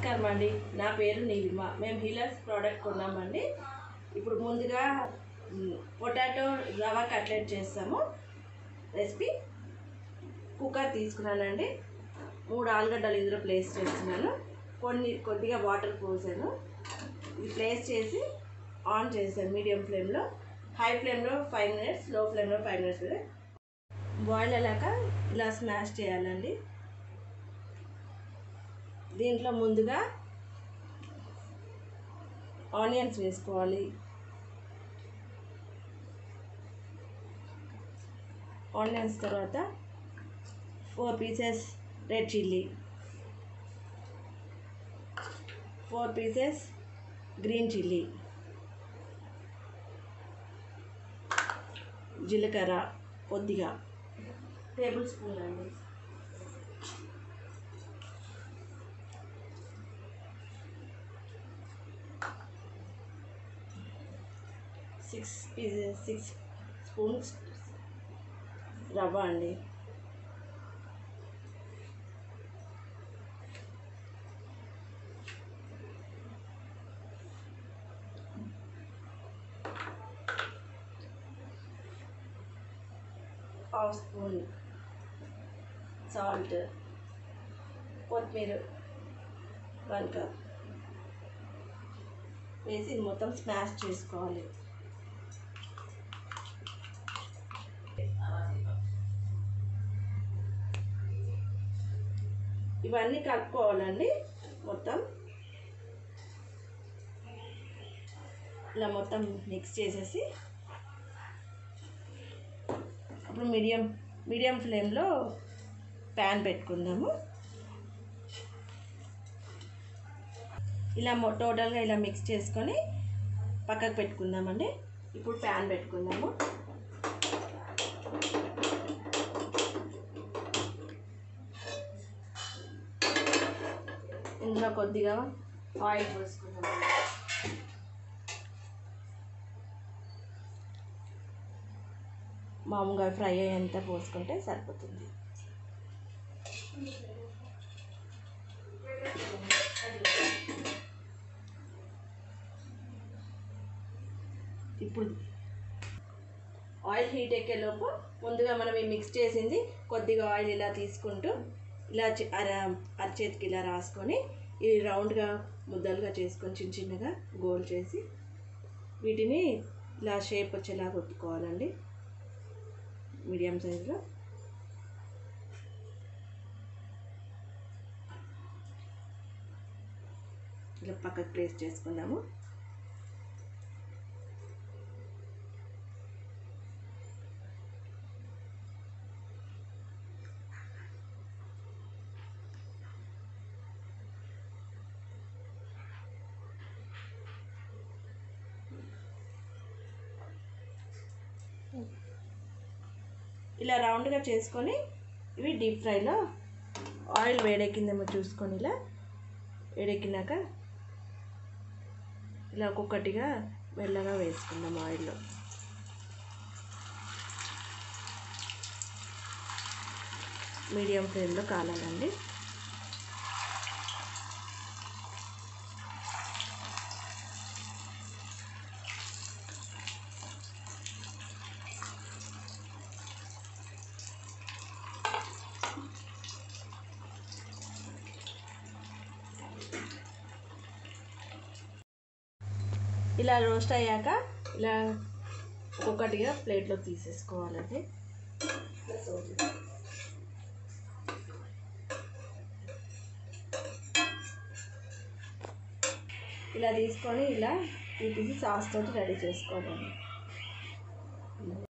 నమస్కారం అండి నా పేరు నీలిమ మేము హీలర్స్ ప్రోడక్ట్ కొన్నామండి ఇప్పుడు ముందుగా మ్, పొటాటో రవా కట్లెట్ చేస్తాము రెసిపీ కుక్కర్ తీసుకున్నానండి మూడు ఆలుగడ్డలు ఇందులో ప్లేస్ చేస్తున్నాను కొన్ని కొద్దిగా వాటర్ పోసాను ఇది ప్లేస్ చేసి ఆన్ చేశాను మీడియం ఫ్లేమ్లో హై ఫ్లేమ్లో ఫైవ్ మినిట్స్ లో ఫ్లేమ్లో ఫైవ్ మినిట్స్ బాయిల్ అయ్యాక ఇలా స్మాష్ చేయాలండి దీంట్లో ముందుగా ఆనియన్స్ వేసుకోవాలి ఆనియన్స్ తర్వాత four pieces red chilli four pieces green chilli జీలకర్ర కొద్దిగా టేబుల్ స్పూన్ అండి సిక్స్ పీసెస్ సిక్స్ స్పూన్స్ రవ్వ అండి హాఫ్ స్పూన్ సాల్ట్ కొత్తిమీర వన్ కప్ వేసి ఇది మొత్తం స్మాష్ చేసుకోవాలి ఇవన్నీ కలుపుకోవాలండి మొత్తం ఇలా మొత్తం మిక్స్ చేసేసి అప్పుడు మీడియం మీడియం ఫ్లేమ్లో ప్యాన్ పెట్టుకుందాము ఇలా మొ- టోటల్గా ఇలా మిక్స్ చేసుకొని పక్కకు పెట్టుకుందామండి ఇప్పుడు ప్యాన్ పెట్టుకుందాము ఇందులో కొద్దిగా ఆయిల్ పోసుకుందాం మామూలుగా ఫ్రై అయ్యేంత పోసుకుంటే సరిపోతుంది ఇప్పుడు ఆయిల్ హీట్ ఎక్కేలోపు ముందుగా మనం ఈ మిక్స్ చేసింది కొద్దిగా ఆయిల్ ఇలా తీసుకుంటూ ఇలా చి- అర అరచేతికి ఇలా రాసుకొని ఇది రౌండ్గా ముద్దలుగా చేసుకొని చిన్న చిన్నగా గోల్ చేసి వీటిని ఇలా షేప్ వచ్చేలా కొట్టుకోవాలండి మీడియం సైజులో ఇలా పక్కకు ప్లేస్ చేసుకుందాము ఇలా రౌండ్గా చేసుకొని ఇవి డీప్ ఫ్రైలో ఆయిల్ వేడెక్కిందేమో చూసుకొని ఇలా వేడెక్కినాక ఇలా ఒక్కొక్కటిగా మెల్లగా వేసుకుందాం ఆయిల్లో మీడియం ఫ్లేమ్లో కాలాలండి ఇలా రోస్ట్ అయ్యాక ఇలా ఒక్కొక్కటిగా ప్లేట్లో తీసేసుకోవాలండి ఇలా తీసుకొని ఇలా వీటికి సాస్ తోటి రెడీ చేసుకోవాలండి